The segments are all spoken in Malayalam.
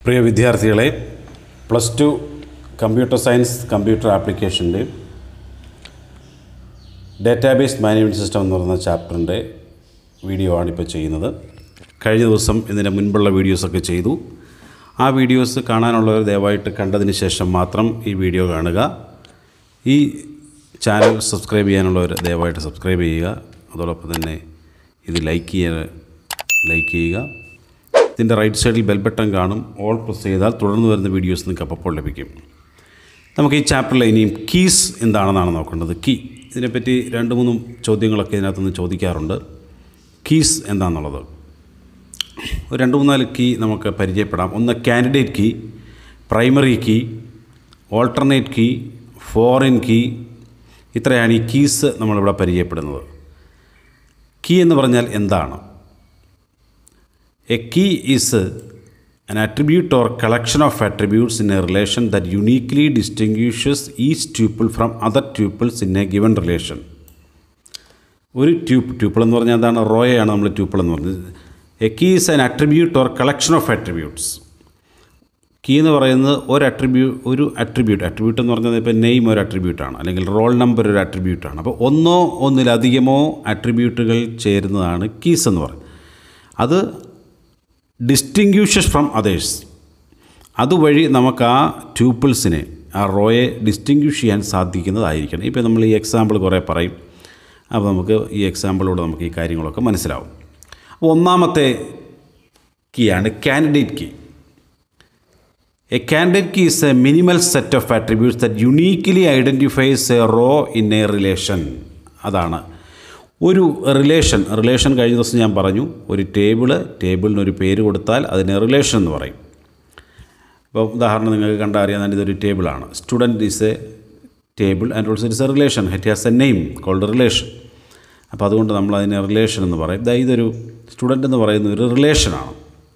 പ്രിയ വിദ്യാർത്ഥികളെ plus two computer science computer ആപ്ലിക്കേഷൻ്റെ ഡാറ്റാബേസ് മാനേജ്മെൻറ്റ് സിസ്റ്റം എന്ന് പറയുന്ന ചാപ്റ്ററിൻ്റെ വീഡിയോ ആണിപ്പോൾ ചെയ്യുന്നത് കഴിഞ്ഞ ദിവസം ഇതിൻ്റെ മുൻപുള്ള വീഡിയോസൊക്കെ ചെയ്തു ആ വീഡിയോസ് കാണാനുള്ളവർ ദയവായിട്ട് കണ്ടതിന് ശേഷം മാത്രം ഈ വീഡിയോ കാണുക ഈ ചാനൽ സബ്സ്ക്രൈബ് ചെയ്യാനുള്ളവർ ദയവായിട്ട് സബ്സ്ക്രൈബ് ചെയ്യുക അതോടൊപ്പം തന്നെ ഇത് ലൈക്ക് ചെയ്യുക ലൈക്ക് ചെയ്യുക ഇതിൻ്റെ റൈറ്റ് സൈഡിൽ ബെൽ ബട്ടൺ കാണും ഓൾ പ്രസ് ചെയ്താൽ തുടർന്ന് വരുന്ന വീഡിയോസ് നിങ്ങൾക്ക് അപ്പോൾ ലഭിക്കും നമുക്ക് ഈ ചാപ്റ്ററിൽ ഇനിയും കീസ് എന്താണെന്നാണ് നോക്കേണ്ടത് കീ ഇതിനെപ്പറ്റി രണ്ട് മൂന്നും ചോദ്യങ്ങളൊക്കെ ഇതിനകത്തുനിന്ന് ചോദിക്കാറുണ്ട് കീസ് എന്താണെന്നുള്ളത് ഒരു രണ്ട് മൂന്നാല് കീ നമുക്ക് പരിചയപ്പെടാം ഒന്ന് candidate key primary key alternate key foreign key ഇത്രയാണ് ഈ കീസ് നമ്മളിവിടെ പരിചയപ്പെടുന്നത് കീ എന്ന് പറഞ്ഞാൽ എന്താണ് a key is an attribute or collection of attributes in a relation that uniquely distinguishes each tuple from other tuples in a given relation ഒരു ട്യൂപ്പ് ട്യൂപ്പിൾ എന്ന് പറഞ്ഞാൽ എന്താണ് റോയാണ് നമ്മൾ ട്യൂപ്പിൾ എന്ന് പറഞ്ഞത് a key is an attribute or collection of attributes key എന്ന് പറയുന്നത് ഒരു അട്രിബ്യൂ ഒരു അട്രിബ്യൂട്ട് അട്രിബ്യൂട്ട് എന്ന് പറഞ്ഞാൽ ഇപ്പോൾ നെയിം ഒരു അട്രിബ്യൂട്ടാണ് അല്ലെങ്കിൽ റോൾ നമ്പർ ഒരു അട്രിബ്യൂട്ടാണ് അപ്പോൾ ഒന്നോ ഒന്നിലധികമോ അട്രിബ്യൂട്ടുകൾ ചേരുന്നതാണ് കീസ് എന്ന് പറയുന്നത് അത് ഡിസ്റ്റിങ്ക്യൂഷസ് ഫ്രം അതേഴ്സ് അതുവഴി നമുക്ക് ആ ട്യൂപ്പിൾസിനെ ആ റോയെ ഡിസ്റ്റിങ്ക്യൂഷ് ചെയ്യാൻ സാധിക്കുന്നതായിരിക്കണം ഇപ്പോൾ നമ്മൾ ഈ എക്സാമ്പിൾ കുറേ പറയും അപ്പോൾ നമുക്ക് ഈ എക്സാമ്പിളിലൂടെ നമുക്ക് ഈ കാര്യങ്ങളൊക്കെ മനസ്സിലാവും അപ്പോൾ ഒന്നാമത്തെ കീയാണ് candidate key a candidate key is a minimal set of attributes that uniquely identifies a row in a relation അതാണ് ഒരു റിലേഷൻ റിലേഷൻ കഴിഞ്ഞ ദിവസം ഞാൻ പറഞ്ഞു ഒരു ടേബിള് ടേബിളിന് ഒരു പേര് കൊടുത്താൽ അതിന് റിലേഷൻ എന്ന് പറയും ഇപ്പോൾ ഉദാഹരണം നിങ്ങൾക്ക് കണ്ടാൽ അറിയാൻ ഇതൊരു ടേബിളാണ് student is a table and also it's a relation it has a name called relation അപ്പോൾ അതുകൊണ്ട് നമ്മൾ അതിനെ റിലേഷൻ എന്ന് പറയും ദാ ഇതൊരു സ്റ്റുഡൻ്റ് എന്ന് പറയുന്ന ഒരു റിലേഷനാണ്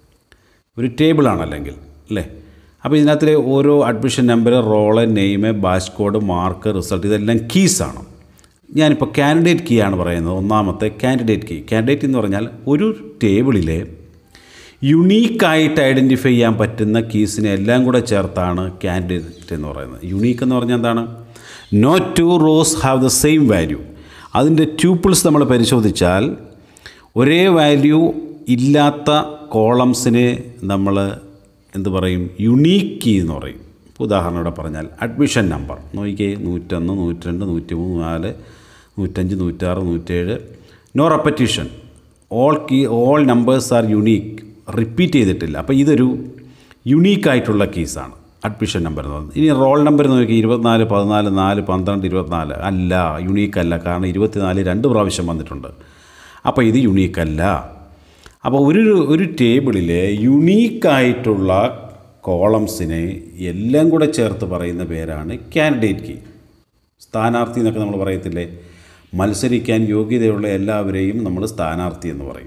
ഒരു ടേബിളാണ് അല്ലെങ്കിൽ അല്ലേ അപ്പോൾ ഇതിനകത്തിലെ ഓരോ admission number roll name batch code mark result ഇതെല്ലാം കീസാണ് ഞാനിപ്പോൾ കാൻഡിഡേറ്റ് കീ ആണ് പറയുന്നത് ഒന്നാമത്തെ കാൻഡിഡേറ്റ് കീ കാൻഡിഡേറ്റ് എന്ന് പറഞ്ഞാൽ ഒരു ടേബിളിലെ യുണീക്കായിട്ട് ഐഡൻറ്റിഫൈ ചെയ്യാൻ പറ്റുന്ന കീസിനെ എല്ലാം കൂടെ ചേർത്താണ് കാൻഡിഡേറ്റ് എന്ന് പറയുന്നത് യുണീക്ക് എന്ന് പറഞ്ഞാൽ എന്താണ് no two rows have the same value അതിൻ്റെ ട്യൂപ്പിൾസ് നമ്മൾ പരിശോധിച്ചാൽ ഒരേ വാല്യൂ ഇല്ലാത്ത കോളംസിനെ നമ്മൾ എന്ത് പറയും യുണീക്ക് കീ എന്ന് പറയും ഇപ്പോൾ ഉദാഹരണം ഇവിടെ പറഞ്ഞാൽ അഡ്മിഷൻ നമ്പർ നോക്കിക്കേ നൂറ്റൊന്ന് നൂറ്റിരണ്ട് നൂറ്റി മൂന്ന് നാല് നൂറ്റഞ്ച് നൂറ്റാറ് നൂറ്റേഴ് no repetition all key all numbers are unique repeat ചെയ്തിട്ടില്ല അപ്പോൾ ഇതൊരു യുണീക്കായിട്ടുള്ള കീസാണ് അഡ്മിഷൻ നമ്പർ എന്ന് പറയുന്നത് ഇനി റോൾ നമ്പർ നോക്കി ഇരുപത്തിനാല് പതിനാല് നാല് പന്ത്രണ്ട് ഇരുപത്തിനാല് അല്ല യുണീക്ക് അല്ല കാരണം ഇരുപത്തിനാല് രണ്ട് പ്രാവശ്യം വന്നിട്ടുണ്ട് അപ്പോൾ ഇത് യുണീക്ക് അല്ല അപ്പോൾ ഒരു ഒരു ടേബിളിലെ യുണീക്കായിട്ടുള്ള കോളംസിനെ എല്ലാം കൂടെ ചേർത്ത് പറയുന്ന പേരാണ് കാൻഡിഡേറ്റ് കീ സ്ഥാനാർത്ഥി എന്നൊക്കെ നമ്മൾ പറയത്തില്ലേ മത്സരിക്കാൻ യോഗ്യതയുള്ള എല്ലാവരെയും നമ്മൾ സ്ഥാനാർത്ഥി എന്ന് പറയും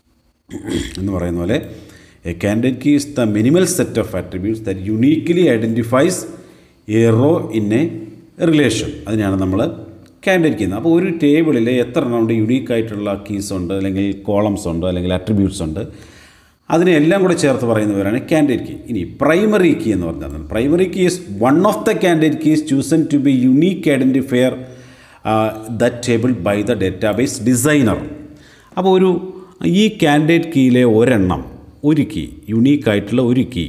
എന്ന് പറയുന്ന പോലെ a candidate key is the minimal set of attributes that uniquely identifies a row in a relation അതിനെയാണ് നമ്മൾ കാൻഡിഡേറ്റ് കീ അപ്പോൾ ഒരു ടേബിളിൽ എത്ര എണ്ണം ഉണ്ട് യുണീക്കായിട്ടുള്ള കീസ് ഉണ്ട് അല്ലെങ്കിൽ കോളംസ് ഉണ്ട് അല്ലെങ്കിൽ അട്രിബ്യൂട്ട്സ് ഉണ്ട് അതിനെ എല്ലാം കൂടെ ചേർത്ത് പറയുന്നവരാണ് കാൻഡിഡേറ്റ് കീ ഇനി പ്രൈമറി കീ എന്ന് പറഞ്ഞാൽ primary key is one of the candidate keys chosen to be unique identifier that table by the database designer അപ്പോൾ ഒരു ഈ കാൻഡിഡേറ്റ് കീയിലെ ഒരെണ്ണം ഒരു കീ യുണീക്കായിട്ടുള്ള ഒരു കീ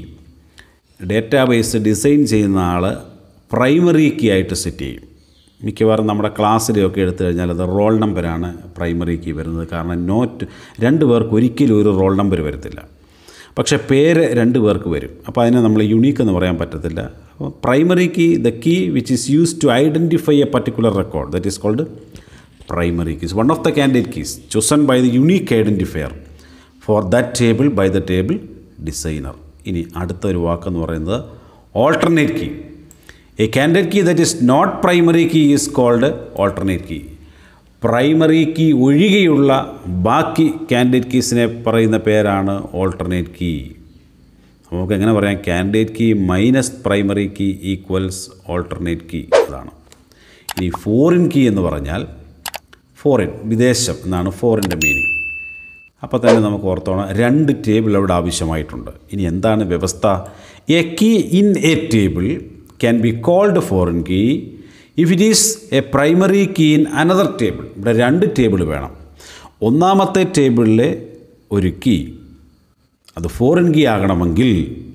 ഡേറ്റാബേസ് ഡിസൈൻ ചെയ്യുന്ന ആൾ പ്രൈമറി കീ ആയിട്ട് സെറ്റ് ചെയ്യും മിക്കവാറും നമ്മുടെ ക്ലാസ്സിലെയൊക്കെ എടുത്തു കഴിഞ്ഞാൽ അത് റോൾ നമ്പറാണ് പ്രൈമറി കീ വരുന്നത് കാരണം നോറ്റ് രണ്ട് പേർക്ക് ഒരിക്കലും ഒരു റോൾ നമ്പർ വരത്തില്ല പക്ഷേ പേര് രണ്ട് പേർക്ക് വരും അപ്പോൾ അതിനെ നമ്മൾ യുണീക്ക് എന്ന് പറയാൻ പറ്റത്തില്ല അപ്പോൾ primary key the key which is use to identify a particular record that is called primary keys one of the candidate keys chosen by the unique identifier for that table by the table designer ഇനി അടുത്ത ഒരു വാക്കെന്ന് പറയുന്നത് alternate key a candidate key that is not primary key is called alternate key primary key ഒഴികെയുള്ള ബാക്കി കാൻഡിഡേറ്റ് കീസിനെ പറയുന്ന പേരാണ് ഓൾട്ടർനേറ്റ് കീ നമുക്ക് എങ്ങനെ പറയാം candidate key minus primary key equals alternate key അതാണ് ഇനി ഫോറിൻ കീ എന്ന് പറഞ്ഞാൽ ഫോറിൻ വിദേശം എന്നാണ് ഫോറിൻ്റെ മീനിങ് അപ്പോൾ തന്നെ നമുക്ക് ഓർത്തോണം രണ്ട് ടേബിൾ അവിടെ ആവശ്യമായിട്ടുണ്ട് ഇനി എന്താണ് വ്യവസ്ഥ a key in a table can be called foreign key if it is a primary key in another table ഇവിടെ രണ്ട് ടേബിൾ വേണം ഒന്നാമത്തെ ടേബിളിലെ ഒരു കീ അത് ഫോറിൻ കീ ആകണമെങ്കിൽ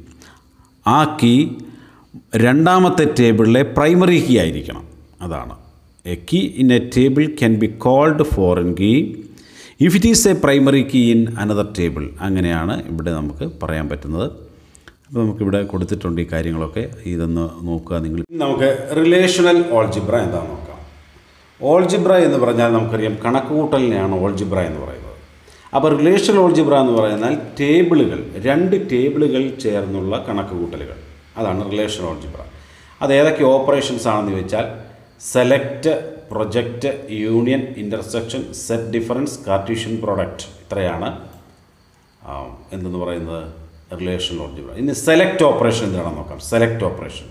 ആ കീ രണ്ടാമത്തെ ടേബിളിലെ പ്രൈമറി കീ ആയിരിക്കണം അതാണ് a key in a table can be called foreign key if it is a primary key in another table അങ്ങനെയാണ് ഇവിടെ നമുക്ക് പറയാൻ പറ്റുന്നത് അപ്പോൾ നമുക്കിവിടെ കൊടുത്തിട്ടുണ്ട് ഈ കാര്യങ്ങളൊക്കെ ഇതൊന്ന് നോക്കുക നിങ്ങൾ നമുക്ക് റിലേഷണൽ ഓൾജിബ്ര എന്താണെന്ന് നോക്കാം ഓൾജിബ്ര എന്ന് പറഞ്ഞാൽ നമുക്കറിയാം കണക്കുകൂട്ടലിനെയാണ് ഓൾജിബ്ര എന്ന് പറയുന്നത് അപ്പോൾ റിലേഷണൽ ഓൾജിബ്ര എന്ന് പറയുന്നാൽ ടേബിളുകൾ രണ്ട് ടേബിളുകൾ ചേർന്നുള്ള കണക്കുകൂട്ടലുകൾ അതാണ് റിലേഷണൽ ഓൾജിബ്ര അത് ഏതൊക്കെ ഓപ്പറേഷൻസ് ആണെന്ന് ചോദിച്ചാൽ select project union intersection set difference cartesian product ഇത്രയാണ് ആ, എന്തെന്ന് പറയുന്നത് റിലേഷണൽ ഓൾജിബ്ര ഇനി സെലക്ട് ഓപ്പറേഷൻ എന്താണെന്ന് നോക്കാം select operation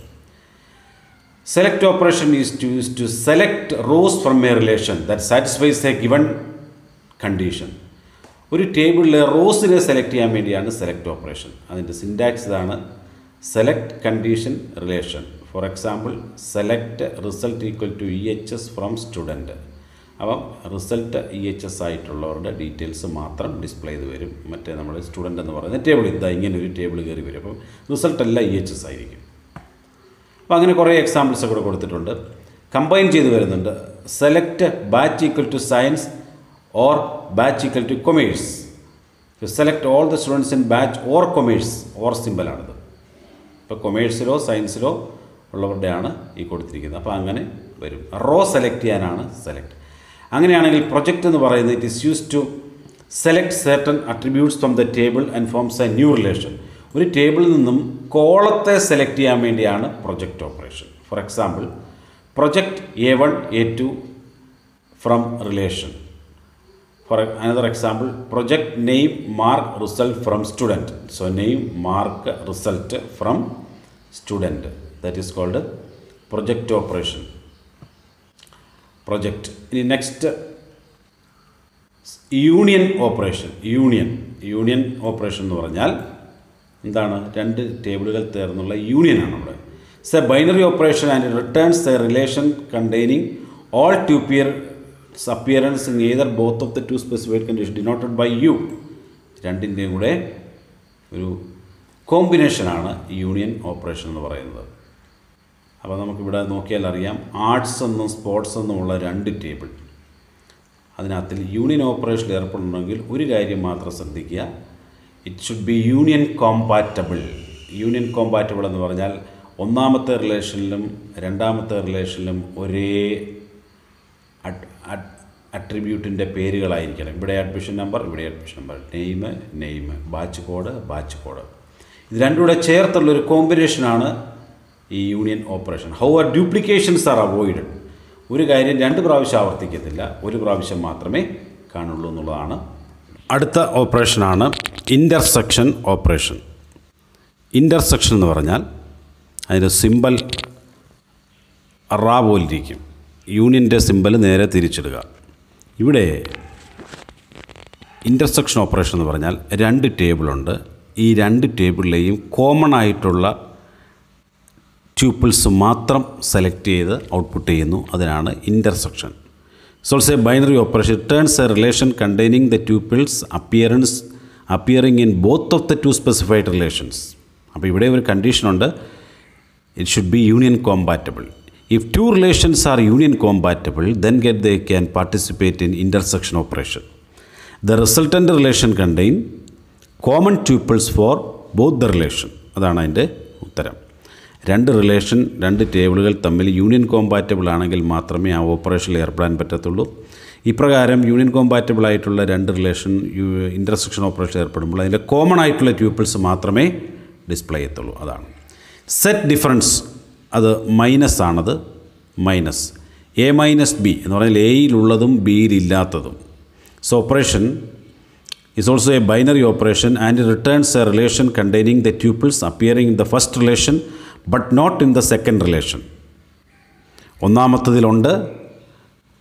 select operation is to use to select rows from a relation that satisfies a given condition ഒരു ടേബിളിലെ റോസിനെ സെലക്ട് ചെയ്യാൻ വേണ്ടിയാണ് സെലക്ട് ഓപ്പറേഷൻ അതിൻ്റെ സിൻറ്റാക്സ് ഇതാണ് select condition relation for example select result equal to E H S from student അപ്പം റിസൾട്ട് ഇ എച്ച് എസ് ആയിട്ടുള്ളവരുടെ ഡീറ്റെയിൽസ് മാത്രം ഡിസ്പ്ലേ ചെയ്ത് വരും മറ്റേ നമ്മൾ സ്റ്റുഡൻ്റ് എന്ന് പറയുന്ന ടേബിൾ ഇതാ ഇങ്ങനെ ഒരു ടേബിൾ കയറി വരും അപ്പം റിസൾട്ട് എല്ലാം ഇ എച്ച് എസ് ആയിരിക്കും അപ്പോൾ അങ്ങനെ കുറേ എക്സാമ്പിൾസ് കൂടെ കൊടുത്തിട്ടുണ്ട് കമ്പൈൻ ചെയ്ത് വരുന്നുണ്ട് select batch equal to science or batch equal to commerce select all the students in batch or commerce or സിമ്പിളാണിത് ഇപ്പോൾ കൊമേഴ്സിലോ സയൻസിലോ ഉള്ളവരുടെയാണ് ഈ കൊടുത്തിരിക്കുന്നത് അപ്പോൾ അങ്ങനെ വരും റോ സെലക്ട് ചെയ്യാനാണ് സെലക്ട് അങ്ങനെയാണെങ്കിൽ പ്രൊജക്റ്റ് എന്ന് പറയുന്നത് it is use to select certain attributes from the table and forms a new relation ഒരു ടേബിളിൽ നിന്നും കോളത്തെ സെലക്ട് ചെയ്യാൻ വേണ്ടിയാണ് project operation for example project A one A two from relation for another example project name mark result from student so name mark result from student that is called project operation project ഇനി next union operation union union operation എന്ന് പറഞ്ഞാൽ എന്താണ് രണ്ട് ടേബിളുകൾ ചേർന്നുള്ള യൂണിയനാണ് അവിടെ it's a binary operation and returns a relation containing all to pair appearance in either both of the two specified condition denoted by U രണ്ടിൻ്റെയും കൂടെ ഒരു കോമ്പിനേഷനാണ് യൂണിയൻ ഓപ്പറേഷൻ എന്ന് പറയുന്നത് അപ്പോൾ നമുക്കിവിടെ നോക്കിയാൽ അറിയാം ആർട്സ് എന്നും സ്പോർട്സ് എന്നുമുള്ള രണ്ട് ടേബിൾ അതിനകത്തിൽ യൂണിയൻ ഓപ്പറേഷനിൽ ഏർപ്പെടണമെങ്കിൽ ഒരു കാര്യം മാത്രം ശ്രദ്ധിക്കുക it should be union compatible union compatible എന്ന് പറഞ്ഞാൽ ഒന്നാമത്തെ റിലേഷനിലും രണ്ടാമത്തെ റിലേഷനിലും ഒരേ അട്രിബ്യൂട്ടിൻ്റെ പേരുകളായിരിക്കണം ഇവിടെ അഡ്മിഷൻ നമ്പർ ഇവിടെ admission number name name batch code batch code ഇത് രണ്ടും കൂടെ ചേർത്തുള്ളൊരു കോമ്പിനേഷനാണ് ഈ union operation how are duplications are avoided ഒരു കാര്യം രണ്ട് പ്രാവശ്യം ആവർത്തിക്കത്തില്ല ഒരു പ്രാവശ്യം മാത്രമേ കാണുള്ളൂ എന്നുള്ളതാണ് അടുത്ത ഓപ്പറേഷനാണ് ഇൻ്റർസെക്ഷൻ ഓപ്പറേഷൻ ഇൻ്റർസെക്ഷൻ എന്ന് പറഞ്ഞാൽ അതിൻ്റെ സിമ്പൽ റാ പോലിരിക്കും യൂണിയൻ്റെ സിമ്പൽ നേരെ തിരിച്ചിടുക ഇവിടെ ഇൻ്റർസെക്ഷൻ ഓപ്പറേഷൻ എന്ന് പറഞ്ഞാൽ രണ്ട് ടേബിളുണ്ട് ഈ രണ്ട് ടേബിളിലെയും കോമൺ ആയിട്ടുള്ള ട്യൂപ്പിൾസ് മാത്രം സെലക്ട് ചെയ്ത് ഔട്ട്പുട്ട് ചെയ്യുന്നു അതിനാണ് intersection souls a binary operation turns a relation containing the tuples appearance appearing in both of the two specified relations അപ്പോൾ ഇവിടെ ഒരു കണ്ടീഷനുണ്ട് it should be union compatible if two relations are union compatible then get they can participate in intersection operation the resultant relation contain common tuples for both the relation അതാണ് അതിൻ്റെ ഉത്തരം രണ്ട് റിലേഷൻ രണ്ട് ടേബിളുകൾ തമ്മിൽ യൂണിയൻ കോമ്പാറ്റബിൾ ആണെങ്കിൽ മാത്രമേ ആ ഓപ്പറേഷനിൽ ഏർപ്പെടാൻ പറ്റത്തുള്ളൂ ഇപ്രകാരം യൂണിയൻ കോമ്പാറ്റബിൾ ആയിട്ടുള്ള രണ്ട് റിലേഷൻ ഇൻ്റർസെക്ഷൻ ഓപ്പറേഷൻ ഏർപ്പെടുമ്പോൾ അതിൻ്റെ കോമൺ ആയിട്ടുള്ള ട്യൂപ്പിൾസ് മാത്രമേ ഡിസ്പ്ലേ ചെയ്യത്തുള്ളൂ അതാണ് സെറ്റ് ഡിഫറൻസ് അത് മൈനസ് ആണത് മൈനസ് എ മൈനസ് ബി എന്ന് പറഞ്ഞാൽ എയിലുള്ളതും ബിയിലില്ലാത്തതും so operation is also a binary operation and it returns a relation containing the tuples appearing in the first relation but not in the second relation ഒന്നാമത്തതിലുണ്ട്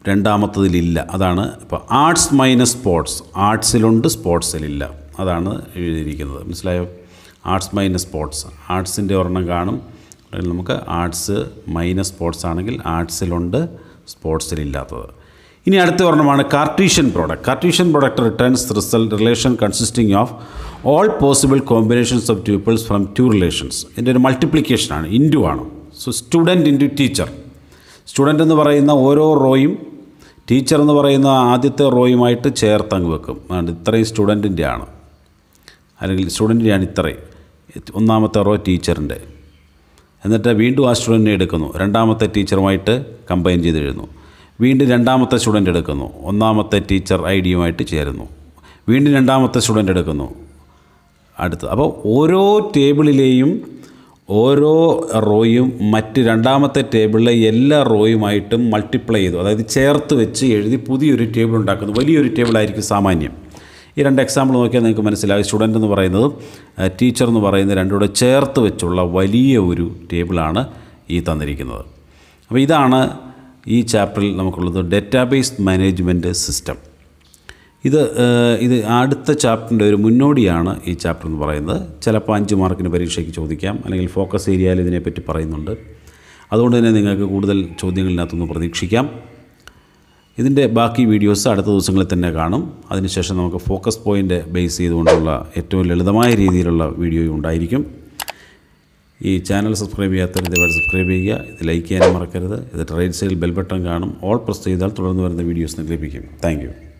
രണ്ടാമത്തതിലില്ല അതാണ് ഇപ്പോൾ ആർട്സ് മൈനസ് സ്പോർട്സ് ആർട്സിലുണ്ട് സ്പോർട്സിലില്ല അതാണ് എഴുതിയിരിക്കുന്നത് മനസ്സിലായോ ആർട്സ് മൈനസ് സ്പോർട്സ് ആർട്സിൻ്റെ ഒരെണ്ണം കാണും അല്ലെങ്കിൽ നമുക്ക് ആർട്സ് മൈനസ് സ്പോർട്സ് ആണെങ്കിൽ ആർട്സിലുണ്ട് സ്പോർട്സിലില്ലാത്തത് ഇനി അടുത്ത ഒരെണ്ണമാണ് Cartesian product Cartesian product returns result relation consisting of all possible combinations of tuples from two relations ഇതിൻ്റെ ഒരു മൾട്ടിപ്ലിക്കേഷനാണ് ഇൻറ്റു ആണ് so student into teacher student എന്ന് പറയുന്ന ഓരോ റോയും ടീച്ചർ എന്ന് പറയുന്ന ആദ്യത്തെ റോയുമായിട്ട് ചേർത്തങ്ങ് വെക്കും അതുകൊണ്ട് ഇത്രയും സ്റ്റുഡൻറ്റിൻ്റെ ആണ് അല്ലെങ്കിൽ സ്റ്റുഡൻറ്റിൻ്റെയാണ് ഇത്രയും ഒന്നാമത്തെ റോ ടീച്ചറിൻ്റെ എന്നിട്ട് വീണ്ടും ആ സ്റ്റുഡൻറ്റിനെ എടുക്കുന്നു രണ്ടാമത്തെ ടീച്ചറുമായിട്ട് കമ്പൈൻ ചെയ്ത് എഴുതുന്നു വീണ്ടും രണ്ടാമത്തെ സ്റ്റുഡൻ്റ് എടുക്കുന്നു ഒന്നാമത്തെ ടീച്ചർ ഐ ഡിയുമായിട്ട് ചേരുന്നു വീണ്ടും രണ്ടാമത്തെ സ്റ്റുഡൻ്റ് എടുക്കുന്നു അടുത്ത് അപ്പോൾ ഓരോ ടേബിളിലെയും ഓരോ റോയും മറ്റ് രണ്ടാമത്തെ ടേബിളിലെ എല്ലാ റോയുമായിട്ടും മൾട്ടിപ്ലൈ ചെയ്തു അതായത് ചേർത്ത് വെച്ച് എഴുതി പുതിയൊരു ടേബിൾ ഉണ്ടാക്കുന്നു വലിയൊരു ടേബിളായിരിക്കും സാമാന്യം ഈ രണ്ട് എക്സാമ്പിൾ നോക്കിയാൽ നിങ്ങൾക്ക് മനസ്സിലാവും സ്റ്റുഡൻ്റ് എന്ന് പറയുന്നതും ടീച്ചർ എന്ന് പറയുന്നത് രണ്ടും കൂടെ ചേർത്ത് വെച്ചുള്ള വലിയ ഒരു ടേബിളാണ് ഈ തന്നിരിക്കുന്നത് അപ്പോൾ ഇതാണ് ഈ ചാപ്റ്ററിൽ നമുക്കുള്ളത് ഡേറ്റാബേസ് മാനേജ്മെൻറ്റ് സിസ്റ്റം ഇത് ഏഹ്, ഇത് അടുത്ത ചാപ്റ്ററിൻ്റെ ഒരു മുന്നോടിയാണ് ഈ ചാപ്റ്റർ എന്ന് പറയുന്നത് ചിലപ്പോൾ അഞ്ച് മാർക്കിന് പരീക്ഷയ്ക്ക് ചോദിക്കാം അല്ലെങ്കിൽ ഫോക്കസ് ഏരിയയിൽ ഇതിനെപ്പറ്റി പറയുന്നുണ്ട് അതുകൊണ്ട് തന്നെ നിങ്ങൾക്ക് കൂടുതൽ ചോദ്യങ്ങളിനകത്തുനിന്ന് പ്രതീക്ഷിക്കാം ഇതിൻ്റെ ബാക്കി വീഡിയോസ് അടുത്ത ദിവസങ്ങളിൽ തന്നെ കാണും അതിനുശേഷം നമുക്ക് ഫോക്കസ് പോയിൻ്റ് ബേസ് ചെയ്തുകൊണ്ടുള്ള ഏറ്റവും ലളിതമായ രീതിയിലുള്ള വീഡിയോയും ഉണ്ടായിരിക്കും ഈ ചാനൽ സബ്സ്ക്രൈബ് ചെയ്യാത്തവർ ഇതേപോലെ സബ്സ്ക്രൈബ് ചെയ്യുക ഇത് ലൈക്ക് ചെയ്യാനും മറക്കരുത് ഇത് റൈറ്റ് സൈഡിൽ ബെൽ ബട്ടൺ കാണും ഓൾ പ്രസ് ചെയ്താൽ തുടർന്ന് വരുന്ന വീഡിയോസ് നിങ്ങൾക്ക് ലഭിക്കും താങ്ക്